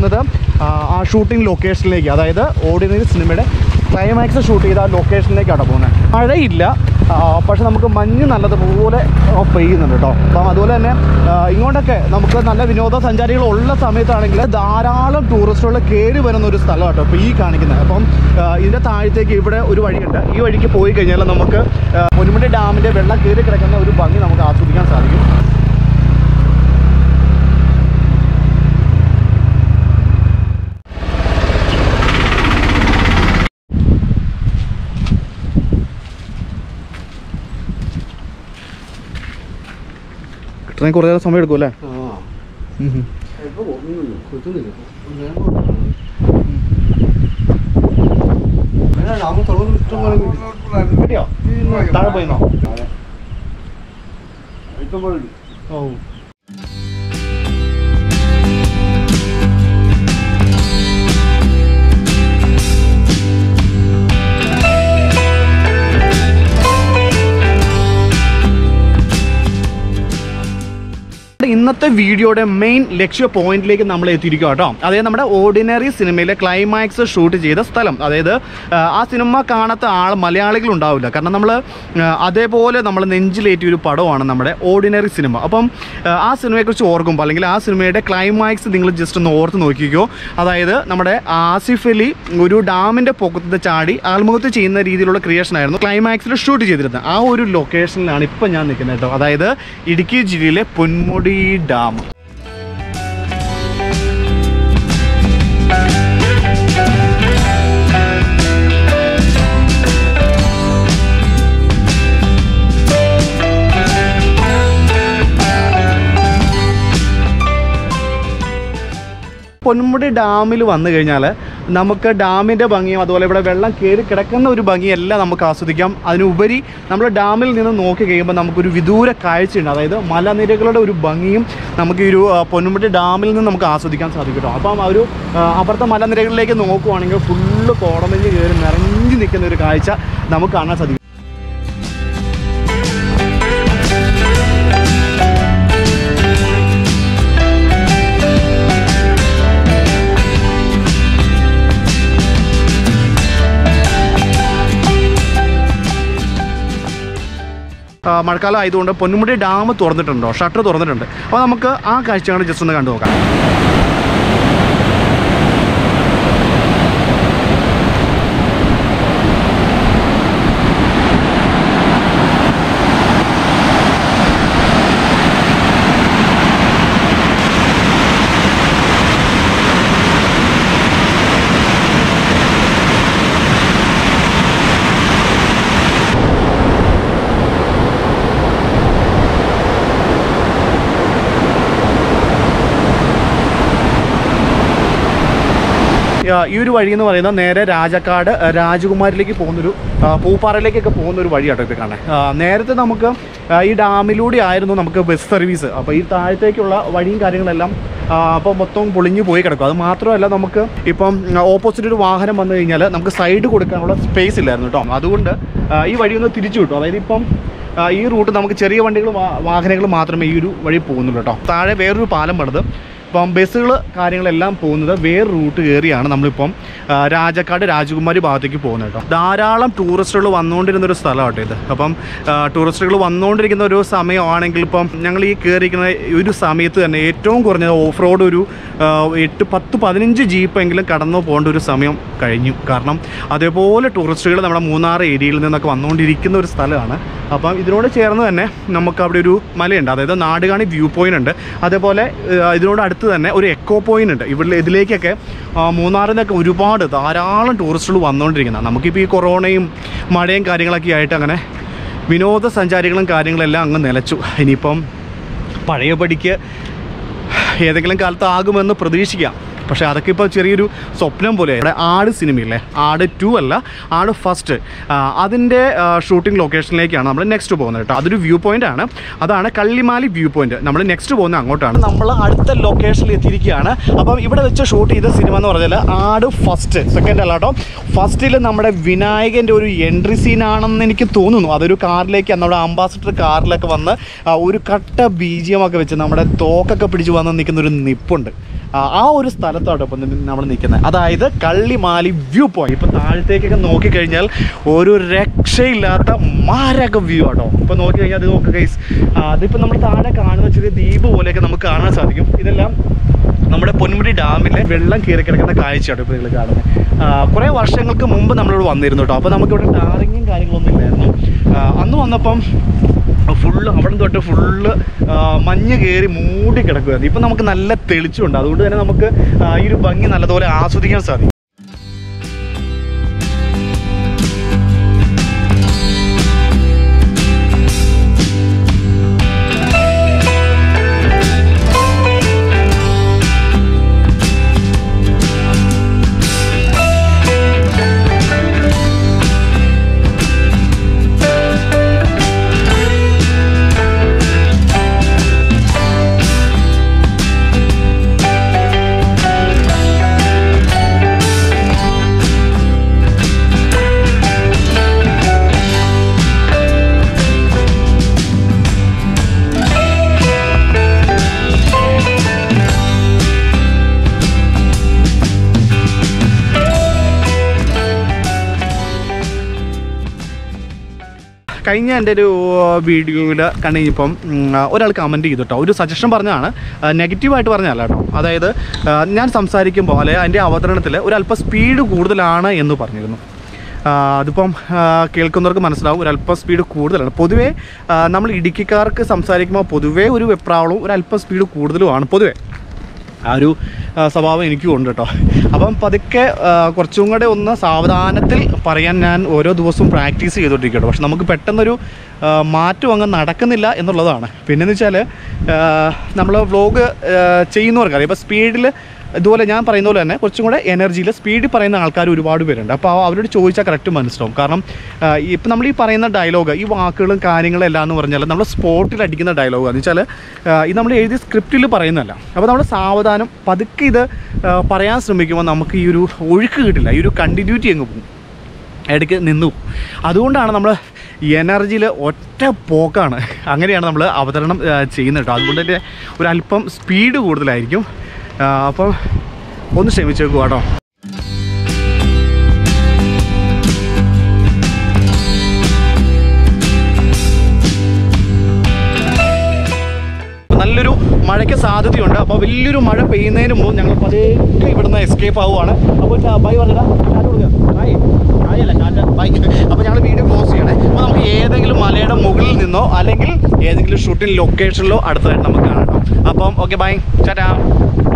പോകുന്നത് ആ, ആ ഷൂട്ടിംഗ് ലൊക്കേഷനിലേക്ക് അതായത് ഓർഡിനറി സിനിമയുടെ ക്ലൈമാക്സ് ഷൂട്ട് ചെയ്ത ആ ലൊക്കേഷനിലേക്കാണ് പോകുന്നത് മഴയില്ല ആ, പക്ഷെ നമുക്ക് മഞ്ഞ് നല്ലതുപോലെ ആ, പെയ്യുന്നുണ്ട് കേട്ടോ അപ്പം അതുപോലെ തന്നെ ആ, ഇങ്ങോട്ടൊക്കെ നമുക്ക് നല്ല വിനോദസഞ്ചാരികൾ ഉള്ള സമയത്താണെങ്കിൽ ധാരാളം ടൂറിസ്റ്റുകൾ കയറി വരുന്ന ഒരു സ്ഥലം കേട്ടോ ഇപ്പോൾ ഈ കാണിക്കുന്നത് അപ്പം ആ, ഇതിൻ്റെ താഴത്തേക്ക് ഇവിടെ ഒരു വഴിയുണ്ട് ഈ വഴിക്ക് പോയി കഴിഞ്ഞാൽ നമുക്ക് ആ, പൊന്മുടി ഡാമിൻ്റെ വെള്ളം കയറി കിടക്കുന്ന ഒരു ഭംഗി നമുക്ക് ആസ്വദിക്കാൻ സാധിക്കും കിട്ടണമെങ്കിൽ കുറേ സമയം എടുക്കും അല്ലേ കിട്ടിയോ താഴെ പോയിന്നോ ഓ ഇന്നത്തെ വീഡിയോയുടെ മെയിൻ ലക്ഷ്യ പോയിന്റിലേക്ക് നമ്മൾ എത്തിയിരിക്കുക കേട്ടോ അതായത് നമ്മുടെ ഓർഡിനറി സിനിമയിലെ ക്ലൈമാക്സ് ഷൂട്ട് ചെയ്ത സ്ഥലം അതായത് ആ, ആ സിനിമ കാണാത്ത ആൾ മലയാളികൾ ഉണ്ടാവില്ല കാരണം നമ്മൾ അതേപോലെ നമ്മൾ നെഞ്ചിലേറ്റിയ ഒരു പടമാണ് നമ്മുടെ ഓർഡിനറി സിനിമ അപ്പം ആ, ആ സിനിമയെക്കുറിച്ച് ഓർക്കുമ്പോൾ അല്ലെങ്കിൽ ആ സിനിമയുടെ ക്ലൈമാക്സ് നിങ്ങൾ ജസ്റ്റ് ഒന്ന് ഓർത്ത് നോക്കിക്കോ അതായത് നമ്മുടെ ആസിഫ് അലി ഒരു ഡാമിൻ്റെ പൊക്കത്ത് ചാടി ആൽമുഖത്ത് ചെയ്യുന്ന രീതിയിലുള്ള ക്രിയേഷൻ ആയിരുന്നു ക്ലൈമാക്സിൽ ഷൂട്ട് ചെയ്തിരുന്നത് ആ ഒരു ലൊക്കേഷനിലാണ് ഇപ്പം ഞാൻ നിൽക്കുന്നത് കേട്ടോ അതായത് ഇടുക്കി ജില്ലയിലെ പൊന്മുടി ഡാം പൊന്മുടി ഡാമിൽ വന്നു കഴിഞ്ഞാൽ നമുക്ക് ഡാമിൻ്റെ ഭംഗിയും അതുപോലെ ഇവിടെ വെള്ളം കയറി കിടക്കുന്ന ഒരു ഭംഗിയെല്ലാം നമുക്ക് ആസ്വദിക്കാം അതിനുപരി നമ്മൾ ഡാമിൽ നിന്ന് നോക്കി കഴിയുമ്പോൾ നമുക്കൊരു വിദൂര കാഴ്ചയുണ്ട് അതായത് മലനിരകളുടെ ഒരു ഭംഗിയും നമുക്ക് ഈ ഒരു ആ, പൊന്മുടി ഡാമിൽ നിന്ന് നമുക്ക് ആസ്വദിക്കാൻ സാധിക്കും കേട്ടോ അപ്പം ആ ഒരു ആ, അപ്പുറത്തെ മലനിരകളിലേക്ക് നോക്കുവാണെങ്കിൽ ഫുള്ള് കോടമഞ്ഞ് കയറി നിറഞ്ഞു നിൽക്കുന്ന ഒരു കാഴ്ച നമുക്ക് കാണാൻ സാധിക്കും ആ, മഴക്കാലം ആയതുകൊണ്ട് പൊന്മുടി ഡാം തുറന്നിട്ടുണ്ടോ ഷട്ടർ തുറന്നിട്ടുണ്ട് അപ്പോൾ നമുക്ക് ആ കാഴ്ചകൾ ജസ്റ്റ് ഒന്ന് കണ്ടു നോക്കാം ആ, ഈ ഒരു വഴി എന്ന് പറയുന്നത് നേരെ രാജക്കാട് ആ, രാജകുമാരിലേക്ക് പോകുന്നൊരു ആ, പൂപ്പാറയിലേക്കൊക്കെ പോകുന്ന ഒരു വഴിയാട്ടോ ഇത് കാണാൻ ആ, നേരത്തെ നമുക്ക് ആ, ഈ ഡാമിലൂടെ ആയിരുന്നു നമുക്ക് ബസ് സർവീസ് അപ്പോൾ ഈ താഴത്തേക്കുള്ള വഴിയും കാര്യങ്ങളെല്ലാം അപ്പോൾ മൊത്തം പൊളിഞ്ഞു പോയി കിടക്കും അത് മാത്രമല്ല നമുക്ക് ഇപ്പം ഓപ്പോസിറ്റ് ഒരു വാഹനം വന്നു കഴിഞ്ഞാൽ നമുക്ക് സൈഡ് കൊടുക്കാനുള്ള സ്പേസ് ഇല്ലായിരുന്നു കേട്ടോ അതുകൊണ്ട് ആ, ഈ വഴി ഒന്ന് തിരിച്ചു വിട്ടു അതായത് ഇപ്പം ആ, ഈ റൂട്ട് നമുക്ക് ചെറിയ വണ്ടികൾ വാഹനങ്ങൾ മാത്രമേ ഈ ഒരു വഴി പോകുന്നുള്ളൂ കേട്ടോ താഴെ വേറൊരു പാലം പണിത് ഇപ്പം ബസ്സുകൾ കാര്യങ്ങളെല്ലാം പോകുന്നത് വേറെ റൂട്ട് കയറിയാണ് നമ്മളിപ്പം ആ, രാജക്കാട് രാജകുമാരി ഭാഗത്തേക്ക് പോകുന്നത് കേട്ടോ ധാരാളം ടൂറിസ്റ്റുകൾ വന്നുകൊണ്ടിരുന്ന ഒരു സ്ഥലമാട്ടോ ഇത് അപ്പം ടൂറിസ്റ്റുകൾ വന്നുകൊണ്ടിരിക്കുന്ന ഒരു സമയമാണെങ്കിൽ ഇപ്പം ഞങ്ങൾ ഈ കയറിയിരിക്കുന്ന ഈ ഒരു സമയത്ത് തന്നെ ഏറ്റവും കുറഞ്ഞത് ഓഫ് റോഡ് ഒരു ആ, എട്ട് പത്ത് പതിനഞ്ച് ജീപ്പെങ്കിലും കടന്നു പോകേണ്ട ഒരു സമയം കഴിഞ്ഞു കാരണം അതേപോലെ ടൂറിസ്റ്റുകൾ നമ്മുടെ മൂന്നാർ ഏരിയയിൽ നിന്നൊക്കെ വന്നുകൊണ്ടിരിക്കുന്ന ഒരു സ്ഥലമാണ് അപ്പം ഇതിനോട് ചേർന്ന് തന്നെ നമുക്ക് അവിടെ ഒരു മലയുണ്ട് അതായത് നാടുകാണി വ്യൂ പോയിന്റ് ഉണ്ട് അതേപോലെ ആ, ഇതിനോട് അടുത്ത് തന്നെ ഒരു എക്കോ പോയിന്റ് ഉണ്ട് ഇവിടെ ഇതിലേക്കൊക്കെ ആ, മൂന്നാറിൽ നിന്നൊക്കെ ഒരുപാട് ധാരാളം ടൂറിസ്റ്റുകൾ വന്നുകൊണ്ടിരിക്കുന്നത് നമുക്കിപ്പോൾ ഈ കൊറോണയും മഴയും കാര്യങ്ങളൊക്കെ ആയിട്ട് അങ്ങനെ വിനോദസഞ്ചാരികളും കാര്യങ്ങളെല്ലാം അങ്ങ് നിലച്ചു ഇനിയിപ്പം പഴയപടിക്ക് ഏതെങ്കിലും കാലത്ത് ആകുമെന്ന് പ്രതീക്ഷിക്കാം പക്ഷേ അതൊക്കെ ഇപ്പോൾ ചെറിയൊരു സ്വപ്നം പോലെ ഇവിടെ ആട് സിനിമയില്ലേ ആട് ടു അല്ല ആട് ഫസ്റ്റ് അതിൻ്റെ ഷൂട്ടിംഗ് ലൊക്കേഷനിലേക്കാണ് നമ്മൾ നെക്സ്റ്റ് പോകുന്നത് കേട്ടോ അതൊരു വ്യൂ പോയിന്റ് ആണ് അതാണ് കള്ളിമാലി വ്യൂ പോയിന്റ് നമ്മൾ നെക്സ്റ്റ് പോകുന്നത് അങ്ങോട്ടാണ് നമ്മൾ അടുത്ത ലൊക്കേഷനിൽ എത്തിയിരിക്കുകയാണ് അപ്പം ഇവിടെ വെച്ച് ഷൂട്ട് ചെയ്ത സിനിമ എന്ന് പറഞ്ഞാൽ ആട് ഫസ്റ്റ് സെക്കൻഡ് അല്ല കേട്ടോ ഫസ്റ്റിൽ നമ്മുടെ വിനായകൻ്റെ ഒരു എൻട്രി സീനാണെന്ന് എനിക്ക് തോന്നുന്നു അതൊരു കാറിലേക്ക് നമ്മുടെ അംബാസിഡർ കാറിലൊക്കെ വന്ന് ആ, ഒരു കട്ട ബീജിയമൊക്കെ വെച്ച് നമ്മുടെ തോക്കൊക്കെ പിടിച്ച് വന്ന് നിൽക്കുന്ന ഒരു നിപ്പുണ്ട് ആ, ആ ഒരു സ്ഥലത്താണ് ഇപ്പം നമ്മൾ നിൽക്കുന്നത് അതായത് കള്ളിമാലി വ്യൂ പോയിന്റ് ഇപ്പം താഴത്തേക്കൊക്കെ നോക്കിക്കഴിഞ്ഞാൽ ഒരു രക്ഷയില്ലാത്ത മാരക വ്യൂ ആട്ടോ ഇപ്പം നോക്കിക്കഴിഞ്ഞാൽ അത് നോക്കുക ഗൈസ് അതിപ്പോൾ നമ്മൾ താഴെ കാണുന്ന ചെറിയ ദ്വീപ് പോലെയൊക്കെ നമുക്ക് കാണാൻ സാധിക്കും ഇതെല്ലാം നമ്മുടെ പൊന്മുടി ഡാമിലെ വെള്ളം കയറി കിടക്കുന്ന കാഴ്ചയാണ് ഇപ്പോൾ നിങ്ങൾ കാണുന്നത് കുറേ വർഷങ്ങൾക്ക് മുമ്പ് നമ്മളിവിടെ വന്നിരുന്നു കേട്ടോ അപ്പോൾ നമുക്കിവിടെ ടാറിങ്ങും കാര്യങ്ങളൊന്നും ഇല്ലായിരുന്നു ആ, അന്ന് വന്നപ്പം ഫുള്ള് അവിടെ തൊട്ട് ഫുള്ള് മഞ്ഞ് കയറി മൂടി കിടക്കുകയായിരുന്നു ഇപ്പം നമുക്ക് നല്ല തെളിച്ചുണ്ട് അതുകൊണ്ട് തന്നെ നമുക്ക് ആ, ഈ ഒരു ഭംഗി നല്ലതുപോലെ ആസ്വദിക്കാൻ സാധിക്കും കഴിഞ്ഞ എൻ്റെ ഒരു വീഡിയോയിൽ കണ്ടുകഴിഞ്ഞപ്പം ഒരാൾ കമൻറ്റ് ചെയ്തു കേട്ടോ ഒരു സജഷൻ പറഞ്ഞതാണ് നെഗറ്റീവായിട്ട് പറഞ്ഞതല്ല കേട്ടോ അതായത് ആ, ഞാൻ സംസാരിക്കുമ്പോൾ അല്ലെ അതിൻ്റെ അവതരണത്തിൽ ഒരല്പം സ്പീഡ് കൂടുതലാണ് എന്ന് പറഞ്ഞിരുന്നു ആ, അതിപ്പം ആ, കേൾക്കുന്നവർക്ക് മനസ്സിലാവും ഒരല്പം സ്പീഡ് കൂടുതലാണ് പൊതുവേ ആ, നമ്മൾ ഇടുക്കിക്കാർക്ക് സംസാരിക്കുമ്പോൾ പൊതുവേ ഒരു വെപ്രാളവും ഒരല്പം സ്പീഡ് കൂടുതലുമാണ് പൊതുവേ ആ ഒരു ആ, സ്വഭാവം എനിക്കും ഉണ്ട് കേട്ടോ അപ്പം പതുക്കെ ആ, കുറച്ചും കൂടെ ഒന്ന് സാവധാനത്തിൽ പറയാൻ ഞാൻ ഓരോ ദിവസവും പ്രാക്ടീസ് ചെയ്തുകൊണ്ടിരിക്കുകയാണ് പക്ഷെ നമുക്ക് പെട്ടെന്നൊരു ആ, മാറ്റം അങ്ങ് നടക്കുന്നില്ല എന്നുള്ളതാണ് പിന്നെന്ന് വെച്ചാൽ നമ്മൾ വ്ലോഗ് ചെയ്യുന്നവർക്കറിയാം ഇപ്പോൾ സ്പീഡിൽ ഇതുപോലെ ഞാൻ പറയുന്ന പോലെ തന്നെ കുറച്ചും കൂടെ എനർജിയിൽ സ്പീഡിൽ പറയുന്ന ആൾക്കാർ ഒരുപാട് പേരുണ്ട് അപ്പോൾ അവരോട് ചോദിച്ചാൽ കറക്റ്റ് മനസ്സിലാവും കാരണം ഇപ്പം നമ്മൾ ഈ പറയുന്ന ഡയലോഗ് ഈ വാക്കുകളും കാര്യങ്ങളും എല്ലാം എന്ന് പറഞ്ഞാൽ നമ്മൾ സ്പോട്ടിൽ അടിക്കുന്ന ഡയലോഗ് എന്ന് വെച്ചാൽ ഇത് നമ്മൾ എഴുതിയ സ്ക്രിപ്റ്റിൽ പറയുന്നതല്ല അപ്പോൾ നമ്മൾ സാവധാനം പതുക്കെ ഇത് ആ, പറയാൻ ശ്രമിക്കുമ്പോൾ നമുക്ക് ഈ ഒരു ഒഴുക്ക് കിട്ടില്ല ഈ ഒരു കണ്ടിന്യൂറ്റി അങ്ങ് പോകും ഇടയ്ക്ക് നിന്നു പോകും. അതുകൊണ്ടാണ് നമ്മൾ എനർജിയിൽ ഒറ്റ പോക്കാണ് അങ്ങനെയാണ് നമ്മൾ അവതരണം ആ, ചെയ്യുന്നത് കേട്ടോ അതുകൊണ്ട് തന്നെ ഒരു അല്പം സ്പീഡ് കൂടുതലായിരിക്കും ആ, അപ്പം ഒന്ന് ക്ഷമിച്ചേക്കുക കേട്ടോ നല്ലൊരു മഴയ്ക്ക് സാധ്യതയുണ്ട് അപ്പോൾ വലിയൊരു മഴ പെയ്യുന്നതിന് മുമ്പ് ഞങ്ങൾ പതുക്കെ ഇവിടുന്ന് എസ്കേപ്പ് ആവുകയാണ് അപ്പോൾ ബൈ പറഞ്ഞാ ബൈ ബൈ അല്ല ടാറ്റ ബൈ അപ്പോൾ ഞങ്ങൾ വീഡിയോ ക്ലോസ് ചെയ്യണേ അപ്പോൾ നമുക്ക് ഏതെങ്കിലും മലയുടെ മുകളിൽ നിന്നോ അല്ലെങ്കിൽ ഏതെങ്കിലും ഷൂട്ടിംഗ് ലൊക്കേഷനിലോ അടുത്തതായിട്ട് നമുക്ക് കാണാം കേട്ടോ അപ്പം ഓക്കെ ബൈ ടാറ്റാ